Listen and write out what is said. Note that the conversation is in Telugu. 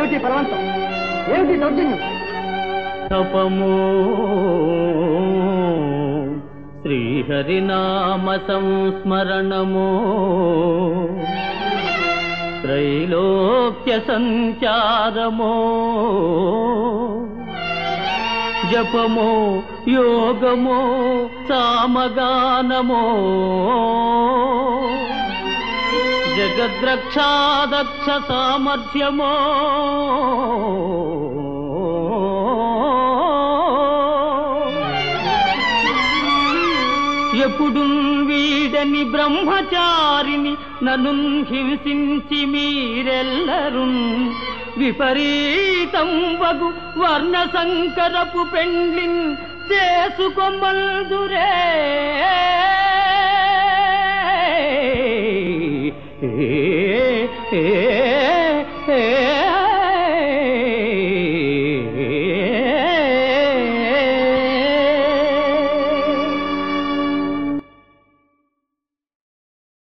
ఏమిటి బలవంతం ఏమిటి దౌర్జన్యం తపము శ్రీహరినామ సంస్మరణము త్రైలోక్య సంచారమో జపమో యోగమో సామగానమో జగద్రక్షాదక్ష సామర్థ్యమో ఎప్పుడు వీడని బ్రహ్మచారిని నన్ను హింసించి మీరెల్లరు విపరీతం వగు వర్ణ సంకరపు పెండ్లిన్ చేసుకోమల్దురే